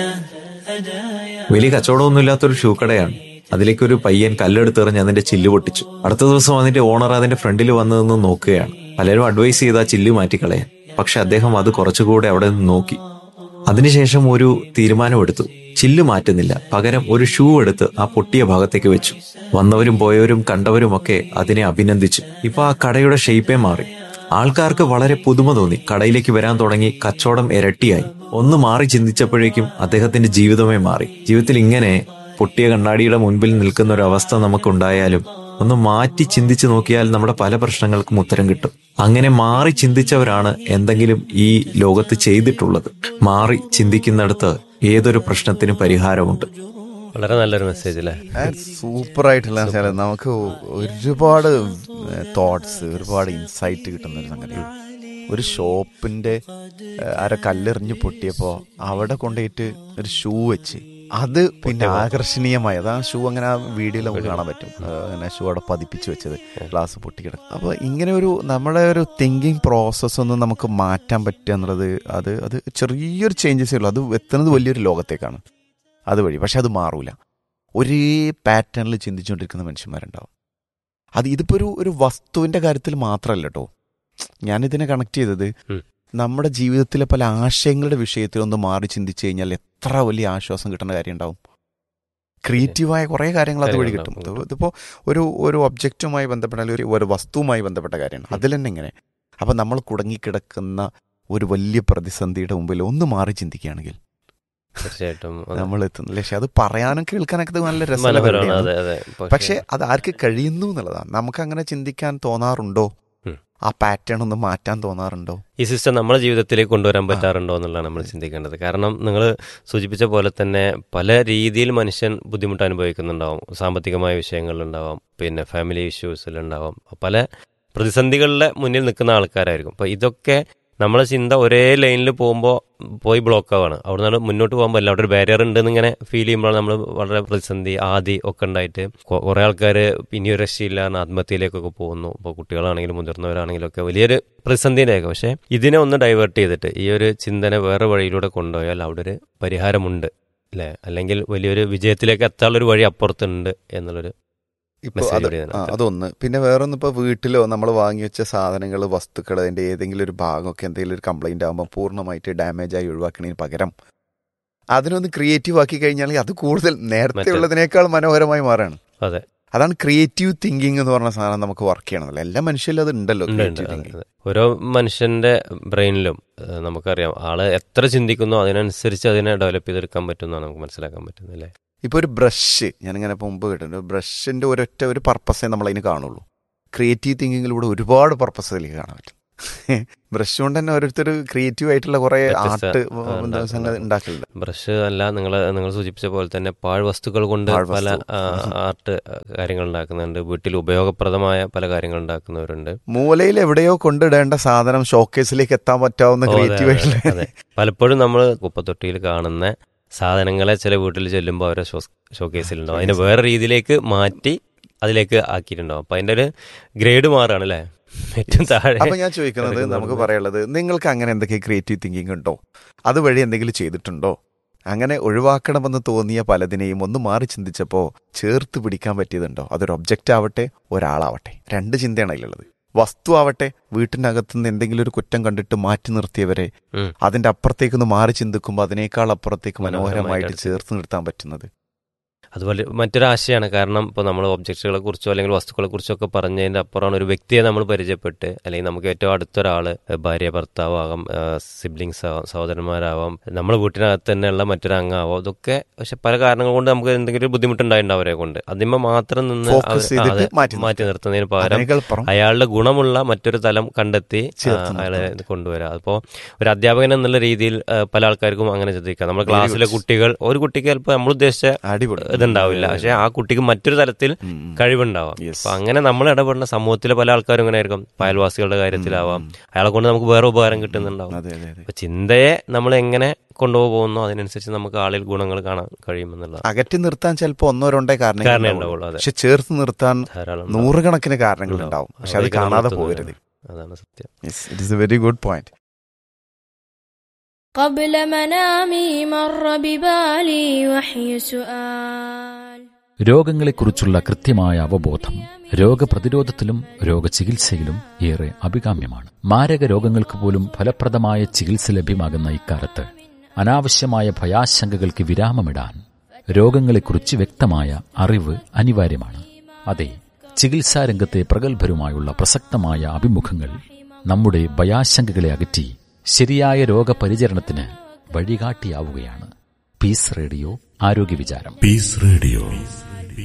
വലിയ കച്ചവടമൊന്നുമില്ലാത്തൊരു ഷൂ കടയാണ് അതിലേക്ക് ഒരു പയ്യൻ കല്ലെടുത്തെറിഞ്ഞ് അതിന്റെ ചില്ല് പൊട്ടിച്ചു അടുത്ത ദിവസം അതിന്റെ ഓണർ അതിന്റെ ഫ്രണ്ടിൽ വന്നു നിന്ന് നോക്കുകയാണ് പലരും അഡ്വൈസ് ചെയ്ത് ആ ചില്ല് മാറ്റിക്കളയാൻ പക്ഷെ അദ്ദേഹം അത് കുറച്ചുകൂടെ അവിടെ നിന്ന് നോക്കി അതിനുശേഷം ഒരു തീരുമാനമെടുത്തു ചില്ല് മാറ്റുന്നില്ല പകരം ഒരു ഷൂ എടുത്ത് ആ പൊട്ടിയ ഭാഗത്തേക്ക് വെച്ചു വന്നവരും പോയവരും കണ്ടവരുമൊക്കെ അതിനെ അഭിനന്ദിച്ചു ഇപ്പൊ ആ കടയുടെ ഷേപ്പേ മാറി ആൾക്കാർക്ക് വളരെ പുതുമ തോന്നി കടയിലേക്ക് വരാൻ തുടങ്ങി കച്ചവടം ഇരട്ടിയായി ഒന്ന് മാറി ചിന്തിച്ചപ്പോഴേക്കും അദ്ദേഹത്തിന്റെ ജീവിതമേ മാറി ജീവിതത്തിൽ ഇങ്ങനെ പൊട്ടിയ കണ്ണാടിയുടെ മുൻപിൽ നിൽക്കുന്ന ഒരു അവസ്ഥ നമുക്കുണ്ടായാലും ഒന്ന് മാറ്റി ചിന്തിച്ചു നോക്കിയാൽ നമ്മുടെ പല പ്രശ്നങ്ങൾക്കും ഉത്തരം കിട്ടും അങ്ങനെ മാറി ചിന്തിച്ചവരാണ് എന്തെങ്കിലും ഈ ലോകത്ത് ചെയ്തിട്ടുള്ളത് മാറി ചിന്തിക്കുന്നിടത്ത് ഏതൊരു പ്രശ്നത്തിനും പരിഹാരമുണ്ട് വളരെ നല്ലൊരു മെസ്സേജ് അല്ലേ സൂപ്പർ ആയിട്ടുള്ള വെച്ചാൽ നമുക്ക് ഒരുപാട് തോട്ട്സ് ഒരുപാട് ഇൻസൈറ്റ് കിട്ടുന്ന ഒരു സംഗതിയാണ് ഒരു ഷോപ്പിന്റെ ഏഹ്, അര കല്ലെറിഞ്ഞ് പൊട്ടിയപ്പോൾ അവിടെ കൊണ്ടുപോയിട്ട് ഒരു ഷൂ വെച്ച് അത് പിന്നെ ആകർഷണീയമായി അത് ആ ഷൂ അങ്ങനെ ആ വീഡിയോയിൽ നമുക്ക് കാണാൻ പറ്റും ഏഹ്, അങ്ങനെ ഷൂ അവിടെ പതിപ്പിച്ച് വെച്ചത് ഗ്ലാസ് പൊട്ടിക്കിടക്കും അപ്പോൾ ഇങ്ങനെ ഒരു നമ്മളെ ഒരു തിങ്കിങ് പ്രോസസ്സ് ഒന്ന് നമുക്ക് മാറ്റാൻ പറ്റുക എന്നുള്ളത് അത് അത് ചെറിയൊരു ചേഞ്ചസേ ഉള്ളൂ അത് എത്തുന്നത് വലിയൊരു ലോകത്തേക്കാണ് അതുവഴി പക്ഷെ അത് മാറൂല ഒരേ പാറ്റേണിൽ ചിന്തിച്ചുകൊണ്ടിരിക്കുന്ന മനുഷ്യന്മാരുണ്ടാവും അത് ഇതിപ്പോൾ ഒരു ഒരു വസ്തുവിൻ്റെ കാര്യത്തിൽ മാത്രമല്ല കേട്ടോ ഞാനിതിനെ കണക്ട് ചെയ്തത് ഉം. നമ്മുടെ ജീവിതത്തിലെ പല ആശയങ്ങളുടെ വിഷയത്തിൽ ഒന്ന് മാറി ചിന്തിച്ചു കഴിഞ്ഞാൽ എത്ര വലിയ ആശ്വാസം കിട്ടുന്ന കാര്യം ഉണ്ടാവും ക്രിയേറ്റീവായ കുറേ കാര്യങ്ങൾ അതുവഴി കിട്ടും കാര്യങ്ങളുണ്ടാവും. ഇത് ഇതിപ്പോൾ ഒരു ഒരു ഒബ്ജക്റ്റുമായി ബന്ധപ്പെട്ട അല്ലെങ്കിൽ ഒരു ഒരു വസ്തുവുമായി ബന്ധപ്പെട്ട കാര്യമാണ് അതിൽ തന്നെ ഇങ്ങനെ അപ്പം നമ്മൾ കുടുങ്ങിക്കിടക്കുന്ന ഒരു വലിയ പ്രതിസന്ധിയുടെ മുമ്പിൽ ഒന്ന് മാറി ചിന്തിക്കുകയാണെങ്കിൽ തീർച്ചയായിട്ടും അത് നമ്മൾ എത്തുന്നില്ല പക്ഷെ അത് പറയാനും കേൾക്കാനൊക്കെ ഇത് നല്ല മനോഹരമാണ് രസമാണ് അതെ അതെ പക്ഷെ അത് ആർക്ക് കഴിയുന്നു എന്നുള്ളതാണ് നമുക്ക് അങ്ങനെ ചിന്തിക്കാൻ തോന്നാറുണ്ടോ ഉം. ആ പാറ്റേൺ ഒന്ന് മാറ്റാൻ തോന്നാറുണ്ടോ ഈ സിസ്റ്റം നമ്മുടെ ജീവിതത്തിലേക്ക് കൊണ്ടുവരാൻ പറ്റാറുണ്ടോ എന്നുള്ളതാണ് നമ്മൾ ചിന്തിക്കേണ്ടത് കാരണം നിങ്ങൾ സൂചിപ്പിച്ച പോലെ തന്നെ പല രീതിയിൽ മനുഷ്യൻ ബുദ്ധിമുട്ട് അനുഭവിക്കുന്നുണ്ടാവും സാമ്പത്തികമായ വിഷയങ്ങളിലുണ്ടാവാം പിന്നെ ഫാമിലി ഇഷ്യൂസിലുണ്ടാവാം പല പ്രതിസന്ധികളുടെ മുന്നിൽ നിൽക്കുന്ന ആൾക്കാരായിരിക്കും അപ്പോൾ ഇതൊക്കെ നമ്മളെ ചിന്ത ഒരേ ലൈനിൽ പോകുമ്പോൾ പോയി ബ്ലോക്ക് ആവാണ് അവിടെ നിന്ന് മുന്നോട്ട് പോകുമ്പോൾ അല്ല അവിടെ ഒരു ബാരിയർ ഉണ്ടെന്ന് ഇങ്ങനെ ഫീൽ ചെയ്യുമ്പോൾ നമ്മൾ വളരെ പ്രതിസന്ധി ആദി ഒക്കെ ഉണ്ടായിട്ട് കൊ- കുറേ ആൾക്കാർ ഇനിയൊരു രക്ഷയില്ല എന്ന് ആത്മഹത്യയിലേക്കൊക്കെ പോകുന്നു ഇപ്പോൾ കുട്ടികളാണെങ്കിലും മുതിർന്നവരാണെങ്കിലും ഒക്കെ വലിയൊരു പ്രതിസന്ധിയിലേക്ക് പക്ഷേ ഇതിനെ ഒന്ന് ഡൈവേർട്ട് ചെയ്തിട്ട് ഈ ഒരു ചിന്തനെ വേറെ വഴിയിലൂടെ കൊണ്ടുപോയാൽ അവിടെ ഒരു പരിഹാരമുണ്ട് അല്ലേ അല്ലെങ്കിൽ വലിയൊരു വിജയത്തിലേക്ക് എത്താനുള്ളൊരു വഴി അപ്പുറത്തുണ്ട് എന്നുള്ളൊരു ഇപ്പൊ Message അത് കൂടി ഇതിനകത്ത്. ആ, അതൊന്ന് പിന്നെ വേറൊന്ന് ഇപ്പൊ വീട്ടിലോ നമ്മൾ വാങ്ങി വെച്ച സാധനങ്ങൾ വസ്തുക്കൾ അതിന്റെ ഏതെങ്കിലും ഒരു ഭാഗമൊക്കെ എന്തെങ്കിലും ഒരു കംപ്ലൈന്റ് ആകുമ്പോൾ പൂർണ്ണമായിട്ട് ഡാമേജ് ആയി ഒഴിവാക്കുന്നതിന് പകരം അതിനൊന്ന് ക്രിയേറ്റീവ് ആക്കി കഴിഞ്ഞാൽ അത് കൂടുതൽ നേരത്തെ മറ്റേ- ഉള്ളതിനേക്കാൾ മനോഹരമായി മാറാണ് അതെ അതാണ് ക്രിയേറ്റീവ് തിങ്കിങ് എന്ന് പറഞ്ഞ സാധനം നമുക്ക് വർക്ക് ചെയ്യണമെന്നില്ല എല്ലാ മനുഷ്യരിലും അത് ഉണ്ടല്ലോ ഉണ്ട്, ഉണ്ട്. ക്രിയേറ്റീവ് അതെ, തിങ്കിങ് അതെ. ഓരോ മനുഷ്യന്റെ ബ്രെയിനിലും ഏഹ്, നമുക്കറിയാം ആള് എത്ര ചിന്തിക്കുന്നോ അതിനനുസരിച്ച് അതിനെ ഡെവലപ്പ് ചെയ്തെടുക്കാൻ പറ്റുമെന്നാണ് നമുക്ക് മനസ്സിലാക്കാൻ പറ്റുന്നത് അല്ലേ ഇപ്പോൾ ഒരു ബ്രഷ് ഞാനിങ്ങനെ ഇപ്പൊ മുമ്പ് കേട്ടിട്ടുണ്ട് ബ്രഷിന്റെ ഒരൊറ്റ ഒരു പർപ്പസേ നമ്മൾ അതിന് കാണുള്ളൂ ക്രിയേറ്റീവ് തിങ്കിങ്ങിലൂടെ ഒരുപാട് പർപ്പസ് അതിലേക്ക് കാണാൻ പറ്റും ബ്രഷ് കൊണ്ട് തന്നെ ഓരോരുത്തർ ക്രിയേറ്റീവ് ആയിട്ടുള്ള കുറെ വ്യത്യസ്ത, ആർട്ട് ആ, ഉണ്ടാക്കുന്നുണ്ട്. സംഗതി ഉണ്ടാക്കലുണ്ട് ബ്രഷ് അല്ല നിങ്ങൾ നിങ്ങൾ സൂചിപ്പിച്ച പോലെ തന്നെ പാഴ് വസ്തുക്കൾ കൊണ്ട് പാഴ്വസ്തു. പല ആ, ആർട്ട് കാര്യങ്ങൾ ഉണ്ടാക്കുന്നുണ്ട് വീട്ടിൽ ഉപയോഗപ്രദമായ പല കാര്യങ്ങൾ ഉണ്ടാക്കുന്നവരുണ്ട് മൂലയിൽ എവിടെയോ കൊണ്ടിടേണ്ട സാധനം ഷോക്കേസിലേക്ക് എത്താൻ പറ്റാവുന്ന ഓ, അതെ, ക്രിയേറ്റീവ് അതെ, ആയിട്ടുള്ള അതെ. പലപ്പോഴും നമ്മൾ കുപ്പത്തൊട്ടിയിൽ കാണുന്ന സാധനങ്ങളെ ചില വീട്ടിൽ ചെല്ലുമ്പോൾ അവരെ ഷോക്കേസിലുണ്ടാവും അതിനെ വേറെ രീതിയിലേക്ക് മാറ്റി അതിലേക്ക് ആക്കിയിട്ടുണ്ടാവും അപ്പൊ അതിന്റെ ഒരു ഗ്രേഡ് മാറുകയാണ് അല്ലേ ഏറ്റവും താഴെ അപ്പൊ ഞാൻ ചോദിക്കുന്നത് കിടക്കുന്നത് നമുക്ക് പറയാനുള്ളത് നിങ്ങൾക്ക് അങ്ങനെ എന്തൊക്കെ ക്രിയേറ്റീവ് തിങ്കിങ് ഉണ്ടോ അതുവഴി എന്തെങ്കിലും ചെയ്തിട്ടുണ്ടോ അങ്ങനെ ഒഴിവാക്കണമെന്ന് തോന്നിയ പലതിനെയും ഒന്ന് മാറി ചിന്തിച്ചപ്പോൾ ചേർത്ത് പിടിക്കാൻ പറ്റിയതുണ്ടോ അതൊരു ഒബ്ജക്റ്റ് ആവട്ടെ ഒരാളാവട്ടെ രണ്ട് ചിന്തയാണ് അതിലുള്ളത് വസ്തു ആവട്ടെ വീട്ടിനകത്തുനിന്ന് എന്തെങ്കിലും ഒരു കുറ്റം കണ്ടിട്ട് മാറ്റി നിർത്തിയവരെ ഉം. അതിന്റെ അപ്പുറത്തേക്ക് ഒന്ന് മാറി ചിന്തിക്കുമ്പോൾ അതിനേക്കാൾ അപ്പുറത്തേക്ക് മനോഹരമായിട്ട് മനോഹരമായിട്ട് ചേർത്ത് നിർത്താൻ പറ്റുന്നത് അതുപോലെ മറ്റൊരാശയമാണ് കാരണം ഇപ്പോൾ നമ്മൾ ഒബ്ജക്റ്റുകളെ കുറിച്ചോ അല്ലെങ്കിൽ വസ്തുക്കളെ കുറിച്ചോ ഒക്കെ പറഞ്ഞതിന്റെ അപ്പുറമാണ് ഒരു വ്യക്തിയെ നമ്മൾ പരിചയപ്പെട്ട് അല്ലെങ്കിൽ നമുക്ക് ഏറ്റവും അടുത്തൊരാള് ഭാര്യ ഭർത്താവാകാം സിബ്ലിങ്സ് ആവാം സഹോദരന്മാരാവാം നമ്മുടെ വീട്ടിനകത്ത് തന്നെയുള്ള മറ്റൊരു അംഗമാവാം ഇതൊക്കെ പക്ഷെ പല കാരണങ്ങൾ കൊണ്ട് നമുക്ക് എന്തെങ്കിലും ഒരു ബുദ്ധിമുട്ടുണ്ടായിട്ടുണ്ട് അവരെ കൊണ്ട് അതിന്മ മാത്രം നിന്ന് Focus അവർ- ചെയ്തിട്ട് അതെ, മാറ്റി മാറ്റി നിർത്തുന്നതിന് പകരം അതിനേക്കാൾ പുറം അയാളുടെ ഗുണമുള്ള മറ്റൊരു തലം കണ്ടെത്തി ആ, ചേർത്ത് അയാളെ നിർത്തുന്നത്. ഇത് കൊണ്ടുവരിക അപ്പോൾ ഒരു അധ്യാപകൻ എന്നുള്ള രീതിയിൽ ആ, പല ആൾക്കാർക്കും അങ്ങനെ ചിന്തിക്കാം നമ്മുടെ Very ക്ലാസ്സിലെ good. കുട്ടികൾ ഒരു കുട്ടിക്ക് ചിലപ്പോൾ നമ്മൾ ഉദ്ദേശിച്ച അടിപൊളി ഇതുണ്ടാവില്ല പക്ഷെ ആ കുട്ടിക്ക് മറ്റൊരു തലത്തിൽ ഉം, ഉം. കഴിവുണ്ടാവാം Yes. അപ്പൊ അങ്ങനെ നമ്മൾ ഇടപെടുന്ന സമൂഹത്തിലെ പല ആൾക്കാരും ഇങ്ങനെ ആയിരിക്കും അയൽവാസികളുടെ കാര്യത്തിലാവാം അയാളെ കൊണ്ട് നമുക്ക് വേറെ ഉപകാരം കിട്ടുന്നുണ്ടാവും അതെ അതെ അതെ അപ്പൊ ചിന്തയെ നമ്മൾ എങ്ങനെ കൊണ്ടുപോകുന്നു അതിനനുസരിച്ച് നമുക്ക് ആളിൽ ഗുണങ്ങൾ കാണാൻ കഴിയുമെന്നുള്ളത് അകറ്റി നിർത്താൻ ചിലപ്പോൾ ഒന്നോ രണ്ടോ കാരണമേ കാരണങ്ങൾ ഉണ്ടാവുള്ളൂ, അതെ. പക്ഷെ ചേർത്ത് നിർത്താൻ ധാരാളം ഉണ്ടാവും. നൂറുകണക്കിന് കാരണങ്ങൾ ഉണ്ടാവും പക്ഷെ അത് അവിടേക്ക് നമ്മൾ കാണാതെ എത്തുന്നില്ല. പോകരുത് അതാണ് സത്യം it is a very good point قبل منامي مر ببالي وحي سؤال രോഗങ്ങളെക്കുറിച്ചുള്ള കൃത്യമായ അവബോധം രോഗപ്രതിരോധത്തിലും രോഗചികിത്സയിലും ഏറെ അഭികാമ്യമാണ് മാരക രോഗങ്ങൾക്ക് പോലും ഫലപ്രദമായ ചികിത്സ ലഭ്യമാകുന്ന ഇക്കാലത്ത് അനാവശ്യമായ ഭയാശങ്കകൾക്ക് വിരാമമിടാൻ രോഗങ്ങളെക്കുറിച്ച് വ്യക്തമായ അറിവ് അനിവാര്യമാണ് അതെ ചികിത്സാ രംഗത്തെ പ്രഗത്ഭരുമായുള്ള പ്രസക്തമായ അഭിമുഖങ്ങൾ നമ്മുടെ ഭയാശങ്കകളെ അകറ്റി ശരിയായ രോഗപരിചരണത്തിന് വഴികാട്ടിയാവുകയാണ് പീസ് റേഡിയോ ആരോഗ്യ വിചാരം Peace Radio.